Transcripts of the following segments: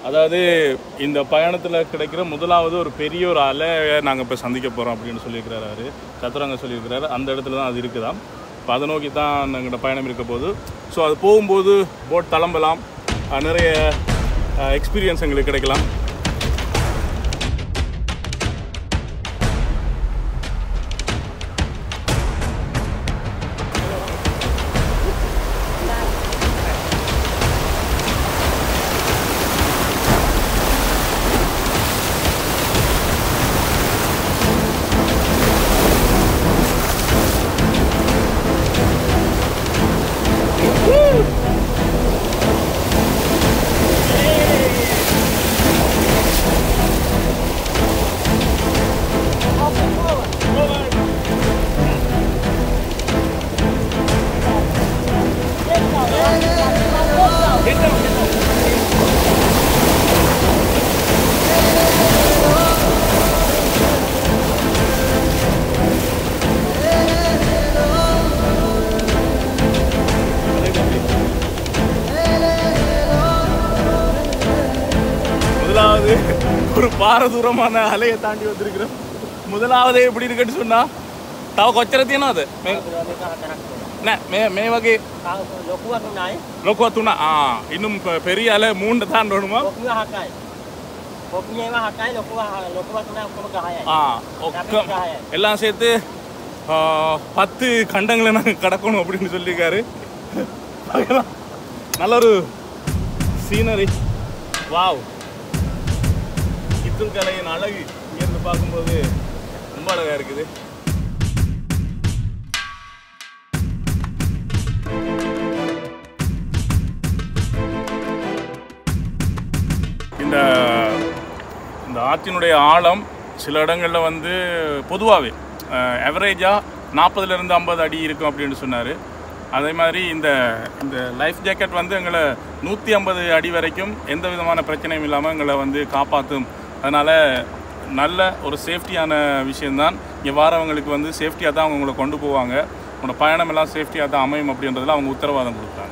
அதாவது இந்த பயணத்தில் கிடைக்கிற முதலாவது ஒரு பெரிய ஒரு அலையை நாங்கள் இப்போ சந்திக்க போகிறோம் அப்படின்னு சொல்லியிருக்கிறாரு அவர் சத்துரங்க சொல்லியிருக்கிறாரு அந்த இடத்துல தான் அது இருக்குதாம் இப்போ அதை நோக்கி தான் எங்களோட பயணம் இருக்க போது ஸோ அது போகும்போது போட் தளம்பலாம் அஹ் நிறைய எக்ஸ்பீரியன்ஸ் எங்களுக்கு கிடைக்கலாம் முதலாவது ஒரு பாரதூரமான அலையை தாண்டி வந்திருக்கிறோம் முதலாவது எப்படி இருக்குன்னு சொன்னா තව කොච්චර තියෙනවද මේ නෑ මේ මේ වගේ ලොකුවක් නයි ලොකුව තුන ආ இன்னும் பெ- பெரிய அலை மூன்று தாண்டணுமா පොක්මිය හකයි පොක්මියම හකයි ලොකුව ලොකුවක් නෑ ඔක්කොම ගහයයි ஆ ஒக்கம் எல்லாம் சேர்த்து ஆ, பத்து கண்டங்களை நாங்கள் கடக்கணும் அப்படின்னு சொல்லியிருக்காரு பார்க்கலாம். நல்ல ஒரு சீனரி வாவ் கித்துல் கலையின் அழகு இங்கேருந்து பார்க்கும்போது ரொம்ப அழகாக இருக்குது இந்த இந்த ஆற்றினுடைய ஆழம் சில இடங்களில் வந்து பொதுவாகவே ஆவரேஜாக நாற்பதுலேருந்து ஐம்பது அடி இருக்கும் அப்படின்னு சொன்னார் அதே மாதிரி இந்த இந்த லைஃப் ஜாக்கெட் வந்து எங்களை நூற்றி ஐம்பது அடி வரைக்கும் எந்த விதமான பிரச்சனையும் இல்லாமல் எங்களை வந்து காப்பாற்றும் அதனால் நல்ல ஒரு சேஃப்டியான விஷயம்தான் இங்கே வாரவங்களுக்கு வந்து சேஃப்டியாக தான் அவங்க உங்களை கொண்டு போவாங்க உங்களோட பயணம் எல்லாம் சேஃப்டியாக தான் அமையும் அப்படின்றதுல அவங்க உத்தரவாதம் கொடுக்குறாங்க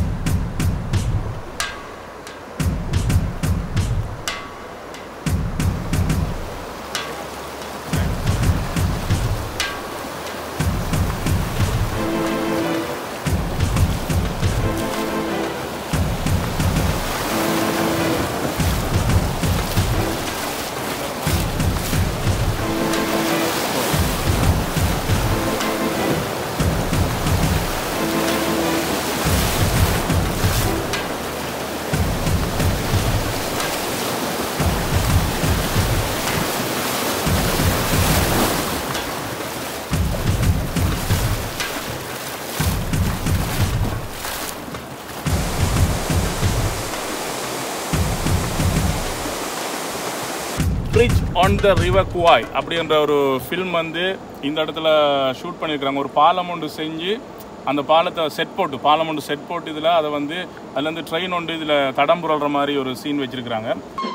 bridge on the river Kwai அப்படின்ற ஒரு ஃபில்ம் வந்து இந்த இடத்துல ஷூட் பண்ணியிருக்கிறாங்க ஒரு பாலம் ஒன்று செஞ்சு அந்த பாலத்தை செட் போட்டு பாலம் ஒன்று செட் போட்டு இதில் அதை வந்து அதுலேருந்து ட்ரெயின் ஒன்று இதில் தடம் புரள்ற மாதிரி ஒரு சீன் வச்சுருக்கிறாங்க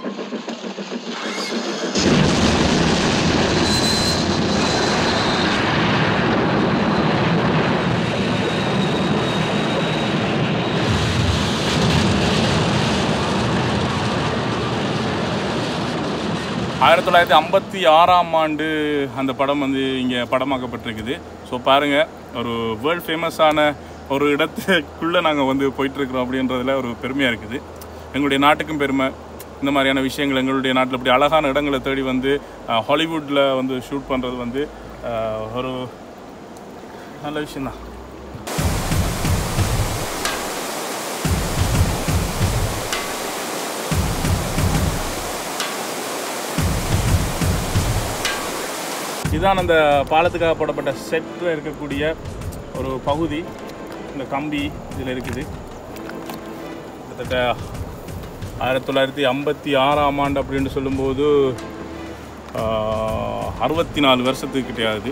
ஆயிரத்தி தொள்ளாயிரத்தி ஐம்பத்தி ஆறாம் ஆண்டு அந்த படம் வந்து இங்கே படமாக்கப்பட்டிருக்குது ஸோ பாருங்கள் ஒரு வேர்ல்ட் ஃபேமஸான ஒரு இடத்துக்குள்ளே நாங்கள் வந்து போயிட்டுருக்குறோம் அப்படின்றதுல ஒரு பெருமையாக இருக்குது எங்களுடைய நாட்டுக்கும் பெருமை இந்த மாதிரியான விஷயங்கள் எங்களுடைய நாட்டில் இப்படி அழகான இடங்களை தேடி வந்து ஹாலிவுட்டில் வந்து ஷூட் பண்ணுறது வந்து அஹ், ஒரு நல்ல விஷயந்தான் இதான் அந்த பாலத்துக்காக போடப்பட்ட செட்டில் இருக்கக்கூடிய ஒரு பகுதி இந்த கம்பி இதில் இருக்குது கிட்டத்தட்ட ஆயிரத்தி தொள்ளாயிரத்தி ஐம்பத்தி ஆறாம் ஆண்டு அப்படின்னு சொல்லும்போது அறுபத்தி நாலு வருஷத்துக்கு கிடையாது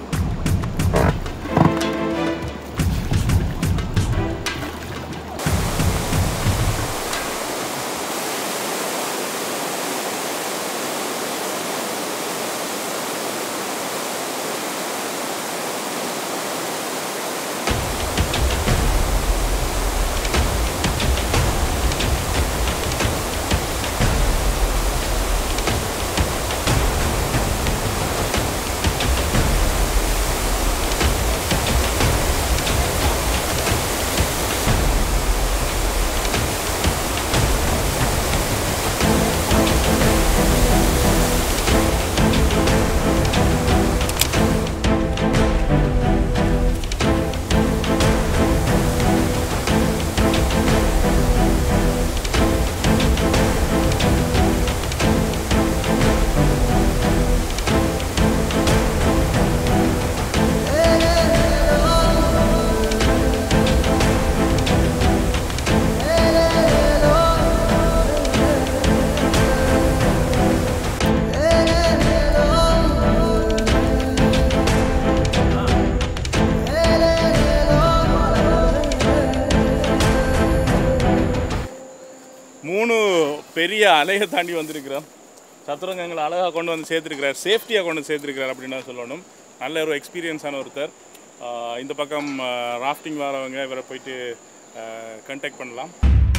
மூணு பெரிய அலையை தாண்டி வந்திருக்கிறோம் சதுரங்கங்களை அழகாக கொண்டு வந்து சேர்த்துருக்கிறார் சேஃப்டியாக கொண்டு வந்து சேர்த்துருக்கிறார் அப்படின்னு தான் சொல்லணும் நல்ல ஒரு எக்ஸ்பீரியன்ஸான ஒருத்தர் ஆஹ் இந்த பக்கம் ராஃப்டிங் வரவங்க இவரை போயிட்டு கண்டெக்ட் பண்ணலாம்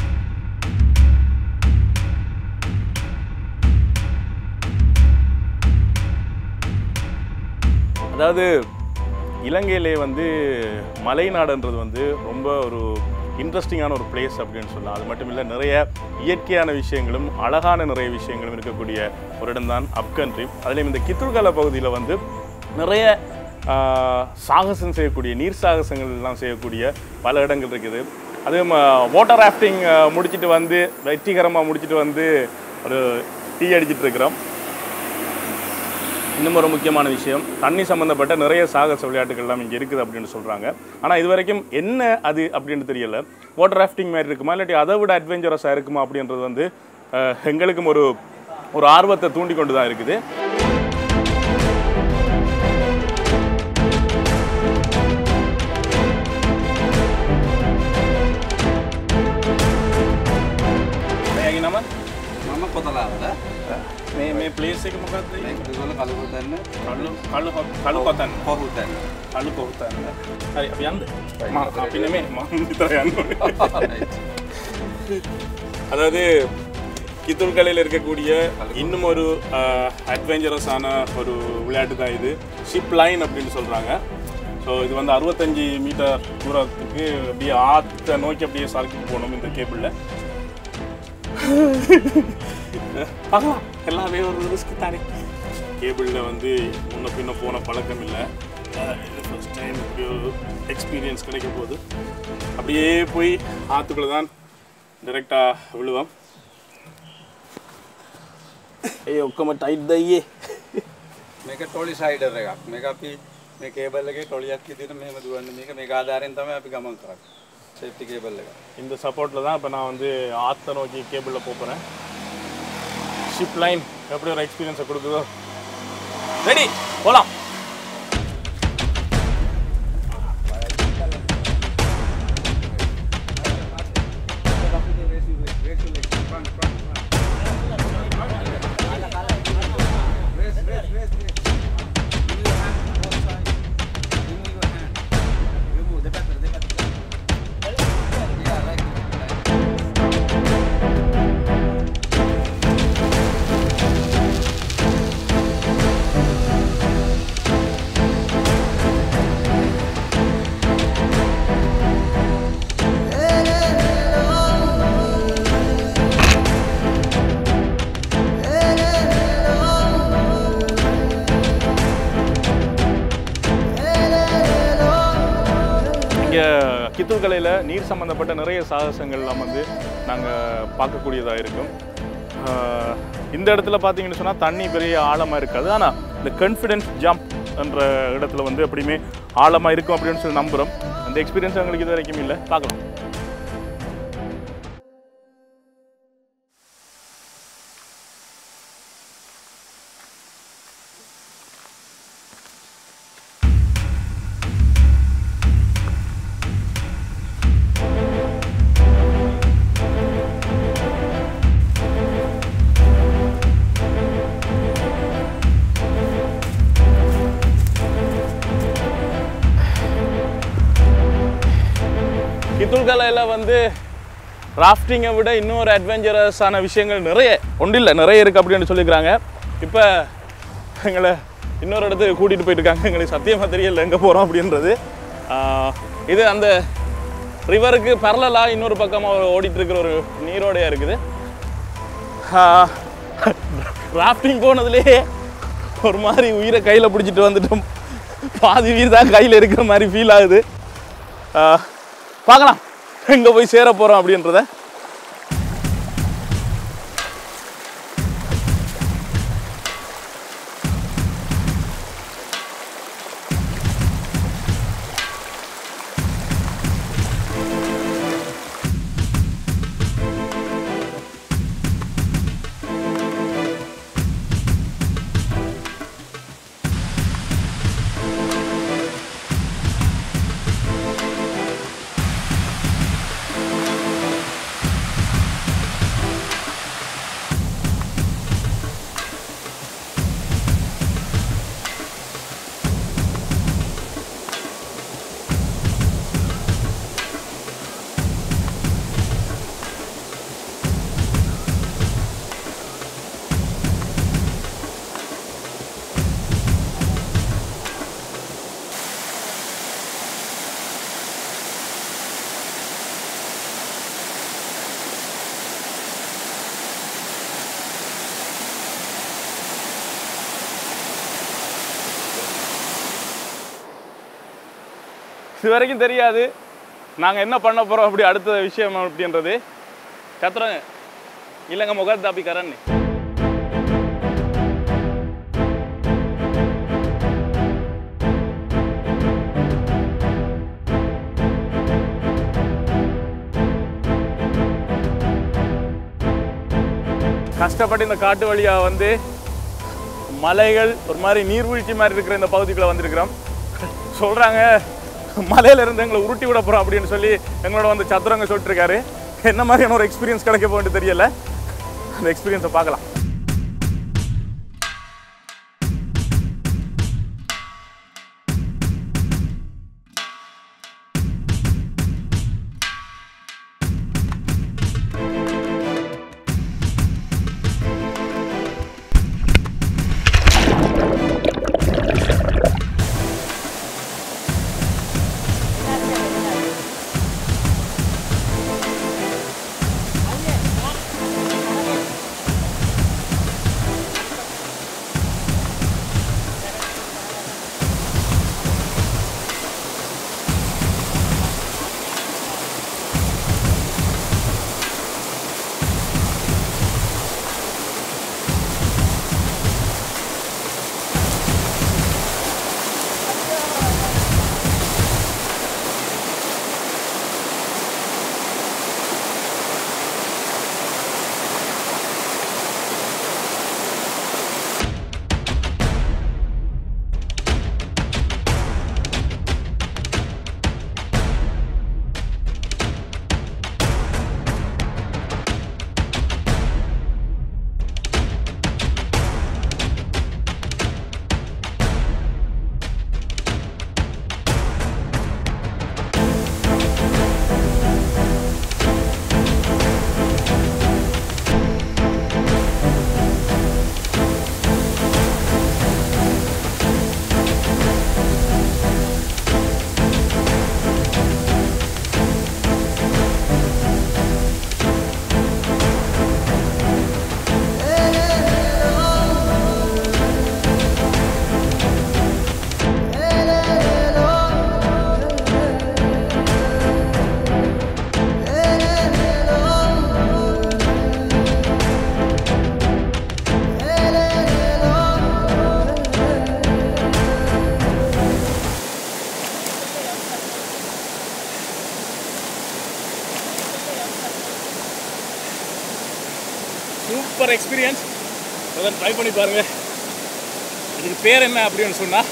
அதாவது இலங்கையிலே வந்து மலைநாடுன்றது வந்து ரொம்ப ஒரு இன்ட்ரெஸ்டிங்கான ஒரு பிளேஸ் அப்படின்னு சொல்லலாம் அது மட்டும் இல்லை நிறைய இயற்கையான விஷயங்களும் அழகான நிறைய விஷயங்களும் இருக்கக்கூடிய ஒரு இடம்தான் அப்கண்ட்ரி அதுலேயும் இந்த கித்துர்கால பகுதியில் வந்து நிறைய ஆஹ், சாகசம் செய்யக்கூடிய நீர் சாகசங்கள் எல்லாம் செய்யக்கூடிய பல இடங்கள் இருக்குது அதே வாட்டர் ராஃப்டிங் முடிச்சிட்டு வந்து வெற்றிகரமாக முடிச்சிட்டு வந்து ஒரு டீ அடிச்சிட்டு இருக்கிறோம் இன்னும் ஒரு முக்கியமான விஷயம் தண்ணி சம்மந்தப்பட்ட நிறைய சாகச விளையாட்டுகள் எல்லாம் இங்கே இருக்குது அப்படின்னு சொல்கிறாங்க ஆனால் இது வரைக்கும் என்ன அது அப்படின்னு தெரியல வாட்டர் ராஃப்டிங் மாதிரி இருக்குமா இல்லாட்டி அதை விட அட்வென்ச்சரஸாக இருக்குமா அப்படின்றது வந்து அஹ், எங்களுக்கும் ஒரு ஒரு ஆர்வத்தை தூண்டி கொண்டு தான் இருக்குது நம்ம මම කොතලාවද මේ මේ ප්ලේස් එක මොකක්ද මේකගොල කලකුතන්න කල්ලු කල්ලු කල්ලු කොතන්න පහුතන්න කල්ලු කොහොතන්න හරි අපි යන්ද අපි නෙමේ මම විතර යන්න ඕනේ. அதாவது கித்துர்கலையில் இருக்கக்கூடிய இன்னும் ஒரு அட்வென்ச்சரஸான ஒரு விளையாட்டு தான் இது ஷிப் லைன் அப்படின்னு சொல்கிறாங்க ஸோ இது வந்து அறுபத்தஞ்சி மீட்டர் தூரத்துக்கு அப்படியே ஆற்றை நோக்கி அப்படியே சரக்கிட்டு போகணும் இந்த கேபிளில் பார்க்கலாம் எல்லாமே ஒரு ரிஸ்க் தானே கேபிளில் வந்து முன்ன பின்ன போன பழக்கம் இல்லை இது ஃபர்ஸ்ட் டைம் இப்படி ஒரு எக்ஸ்பீரியன்ஸ் கிடைக்க போகுது அப்படியே போய் ஆற்றுக்குள்ளே தான் ඩිරෙක්ටා විළුවම් ඒ ඔක්කොම ටයිට් දයියේ මේක ටොලි සයිඩර් එකක් මේක අපි මේ කේබල් එකේ ටොලියක් විදිහට මෙහෙම දුවන්නේ මේක මේක ආධාරයෙන් තමයි අපි ගමන් කරන්නේ සේෆ්ටි කේබල් එක இந்த சப்போர்ட்டில் தான் இப்போ நான் வந்து ஆற்றை நோக்கி கேபிளில் போகிறேன் ஷிப் லைன் எப்படி ஒரு எக்ஸ்பீரியன்ஸை கொடுக்குதோ ரெடி போகலாம் இங்கே கித்தூர்கலையில் நீர் சம்மந்தப்பட்ட நிறைய சாகசங்கள்லாம் வந்து நாங்கள் பார்க்கக்கூடியதாக இருக்கும் ஆஹ் இந்த இடத்துல பார்த்தீங்கன்னு சொன்னால் தண்ணி பெரிய ஆழமாக இருக்காது ஆனால் இந்த கான்ஃபிடென்ஸ் ஜம்ப் என்ற இடத்துல வந்து எப்படியுமே ஆழமாக இருக்கும் அப்படின்னு சொல்லி நம்புகிறோம் அந்த எக்ஸ்பீரியன்ஸ் எங்களுக்கு இது வரைக்கும் இல்லை பார்க்கலாம் கித்துல்கலையில் வந்து ராஃப்டிங்கை விட இன்னொரு அட்வென்ச்சரஸான விஷயங்கள் நிறைய ஒன்றில்லை நிறைய இருக்குது அப்படின்னு சொல்லியிருக்கிறாங்க இப்போ எங்களை இன்னொரு இடத்துக்கு கூட்டிகிட்டு போயிட்டுருக்காங்க எங்களுக்கு சத்தியமாக தெரியல எங்கே போகிறோம் அப்படின்றது ஆஹ் இது அந்த ரிவருக்கு பரலலாக இன்னொரு பக்கமாக ஓடிட்டு இருக்கிற ஒரு நீரோடையாக இருக்குது ராஃப்டிங் போனதுலேயே ஒரு மாதிரி உயிரை கையில் பிடிச்சிட்டு வந்துட்டோம் பாதி உயிர் தான் கையில் இருக்கிற மாதிரி ஃபீல் ஆகுது ஆஹ் பார்க்கலாம் எங்கே போய் சேர போகிறோம் அப்படின்றத இது வரைக்கும் தெரியாது நாங்கள் என்ன பண்ண போகிறோம் அப்படி அடுத்த விஷயம் அப்படின்றது கத்துறேன் இல்லைங்க முகத் தாப்பி கரன் கஷ்டப்பட்டு இந்த காட்டு வழியா வந்து மலைகள் ஒரு மாதிரி நீர்வீழ்ச்சி மாதிரி இருக்கிற இந்த பகுதிக்குள்ள வந்திருக்கிறோம் சொல்றாங்க மலையில இருந்து எங்களை உருட்டி விட போறோம் அப்படின்னு சொல்லி எங்களோட வந்து சத்துரங்க சொல்லிட்டு இருக்காரு என்ன மாதிரியான ஒரு எக்ஸ்பீரியன்ஸ் கிடைக்க போகுது தெரியல அந்த எக்ஸ்பீரியன்ஸை பார்க்கலாம் சூப்பர் எக்ஸ்பீரியன்ஸ் அதை ட்ரை பண்ணி பாருங்க இதுக்கு பேர் என்ன அப்படின்னு சொன்னால்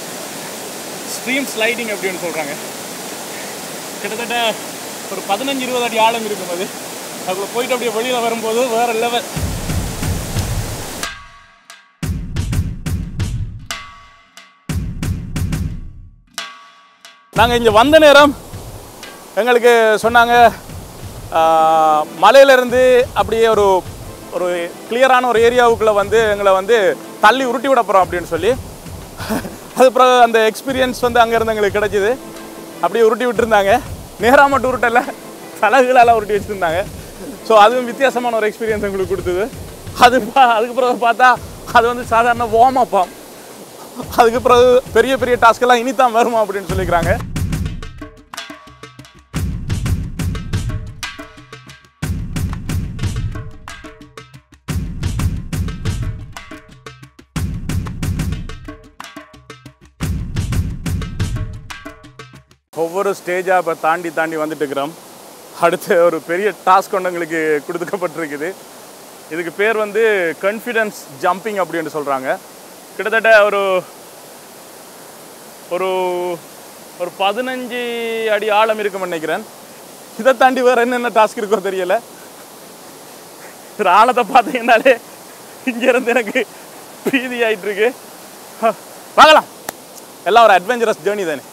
ஸ்ட்ரீம் ஸ்லைடிங் அப்படின்னு சொல்கிறாங்க கிட்டத்தட்ட ஒரு பதினஞ்சு இருபது அடி ஆழம் இருக்கும் அது அதுக்குள்ள போயிட்டு அப்படியே வெளியில் வரும்போது வேற லெவல் நாங்கள் இங்கே வந்த நேரம் எங்களுக்கு சொன்னாங்க ஆஹ், மலையிலேருந்து அப்படியே ஒரு ஒரு கிளியரான ஒரு ஏரியாவுக்குள்ளே வந்து எங்களை வந்து தள்ளி உருட்டி விட போகிறோம் அப்படின்னு சொல்லி அது பிறகு அந்த எக்ஸ்பீரியன்ஸ் வந்து அங்கேருந்து எங்களுக்கு கிடைச்சிது அப்படியே உருட்டி விட்டுருந்தாங்க நேராக மட்டும் உருட்டல தலகுகளெல்லாம் உருட்டி வச்சுருந்தாங்க ஸோ அதுவும் வித்தியாசமான ஒரு எக்ஸ்பீரியன்ஸ் எங்களுக்கு கொடுத்தது அது பா அதுக்கு பிறகு பார்த்தா அது வந்து சாதாரண வார்ம் அப்பாம் அதுக்கு பிறகு பெரிய பெரிய டாஸ்க்கெல்லாம் இனித்தான் வருமா அப்படின்னு சொல்லிக்கிறாங்க ஒவ்வொரு ஸ்டேஜாக இப்போ தாண்டி தாண்டி வந்துட்டு இருக்கிறோம் அடுத்து ஒரு பெரிய டாஸ்க் ஒன்று எங்களுக்கு கொடுக்கப்பட்டிருக்குது இதுக்கு பேர் வந்து கான்ஃபிடன்ஸ் ஜம்பிங் அப்படின்னு சொல்கிறாங்க கிட்டத்தட்ட ஒரு ஒரு ஒரு பதினஞ்சு அடி ஆழம் இருக்கும்னு நினைக்கிறேன் இதை தாண்டி வேறு என்னென்ன டாஸ்க் இருக்கோ தெரியல ஒரு ஆழத்தை பார்த்தீங்கன்னாலே இங்கேருந்து எனக்கு பிரீதி ஆயிட்டு இருக்கு ஹ, பார்க்கலாம் எல்லாம் ஒரு அட்வென்ச்சரஸ் ஜேர்னி தானே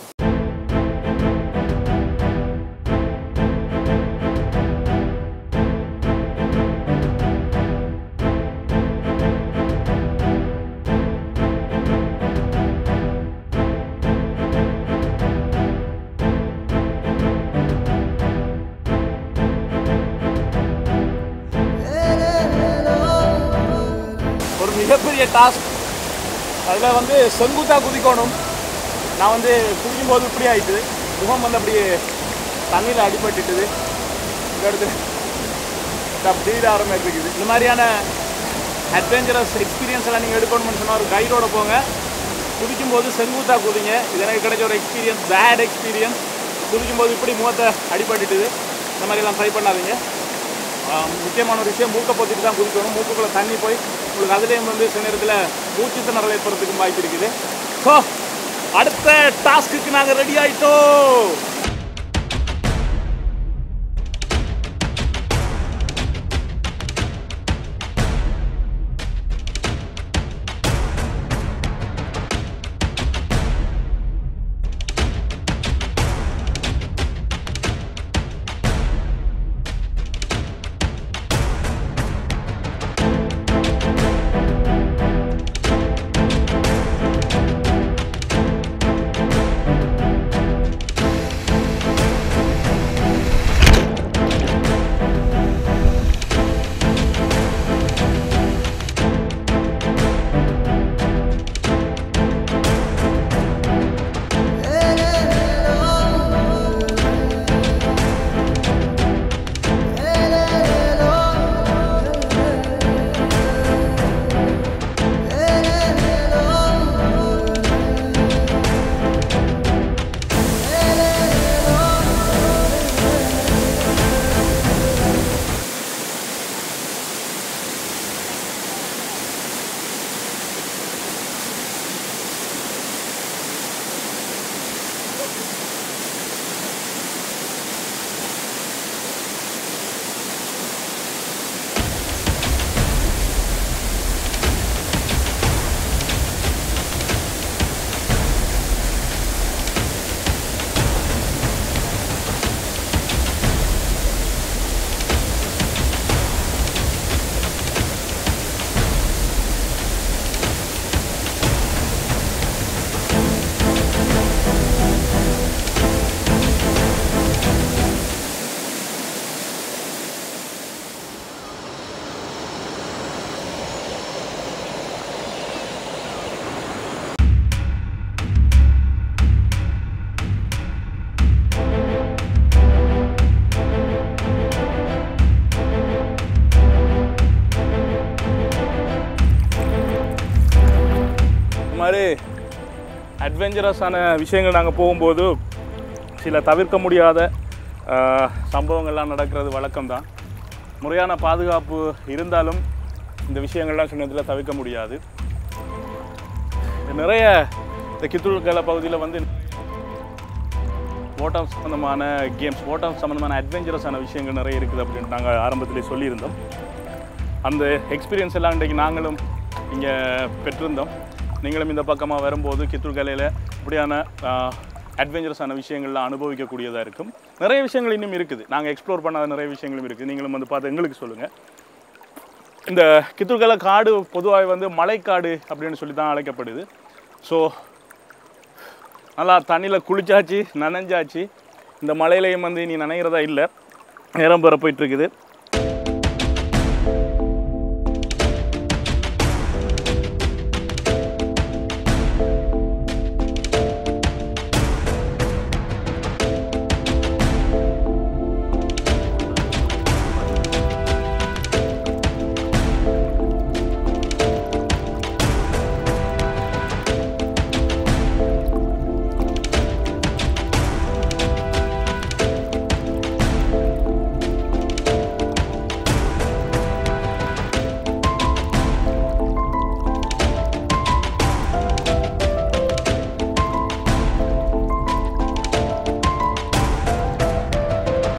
ஒரு மிகப்பெரிய டாஸ்க் அதில் வந்து செங்குத்தாக குதிக்கணும் நான் வந்து குதிக்கும்போது இப்படி ஆயிட்டு முகம் வந்து அப்படியே தண்ணியில் அடிபட்டுட்டுது இந்த இடத்துல தீர ஆரம்பிச்சிருக்குது இந்த மாதிரியான அட்வென்ச்சரஸ் எக்ஸ்பீரியன்ஸ் எல்லாம் நீங்கள் எடுக்கணும்னு சொன்னால் ஒரு கைடோட போங்க குதிக்கும் போது செங்குத்தா குதிங்க இது எனக்கு கிடைச்ச ஒரு எக்ஸ்பீரியன்ஸ் பேட் எக்ஸ்பீரியன்ஸ் குதிக்கும் போது இப்படி முகத்தை அடிபட்டுட்டுது இந்த மாதிரிலாம் ட்ரை பண்ணாதீங்க ஆஹ் முக்கியமான ஒரு விஷயம் மூக்கை பொத்திட்டு தான் குதிக்கணும் மூக்குக்குள்ளே தண்ணி போய் உங்களுக்கு அதுலேயும் வந்து சில நேரத்தில் மூச்சு திணறல் ஏற்படுறதுக்கு வாய்ப்பு இருக்குது ஸோ அடுத்த டாஸ்க்குக்கு நாங்கள் ரெடி ஆயிட்டோம் மாதிரி அட்வென்ச்சரஸான விஷயங்கள் நாங்கள் போகும்போது சில தவிர்க்க முடியாத ஆஹ், சம்பவங்கள்லாம் நடக்கிறது வழக்கம்தான் முறையான பாதுகாப்பு இருந்தாலும் இந்த விஷயங்கள்லாம் சொன்னதில் தவிர்க்க முடியாது நிறைய இந்த கித்துள்கல பகுதியில் வந்து ஓட்டம் சம்மந்தமான கேம்ஸ் ஓட்டம் சம்மந்தமான அட்வென்ச்சரஸான விஷயங்கள் நிறைய இருக்குது அப்படின்னு நாங்கள் ஆரம்பத்திலே சொல்லியிருந்தோம் அந்த எக்ஸ்பீரியன்ஸ் எல்லாம் இன்றைக்கு நாங்களும் இங்கே பெற்றிருந்தோம் நீங்களும் இந்த பக்கமாக வரும்போது கித்தூர்கலையில் இப்படியான அட்வென்ச்சரஸான விஷயங்கள்லாம் அனுபவிக்கக்கூடியதாக இருக்கும் நிறைய விஷயங்கள் இன்னும் இருக்குது நாங்கள் எக்ஸ்ப்ளோர் பண்ணாத நிறைய விஷயங்களும் இருக்குது நீங்களும் வந்து பார்த்து எங்களுக்கு சொல்லுங்கள் இந்த கித்தூர்கலை காடு பொதுவாக வந்து மலைக்காடு அப்படின்னு சொல்லி தான் அழைக்கப்படுது ஸோ நல்லா தண்ணியில் குளிச்சாச்சு நனைஞ்சாச்சு இந்த மலையிலையும் வந்து இனி நனைகிறதா இல்லை நேரம் பெற போயிட்டுருக்குது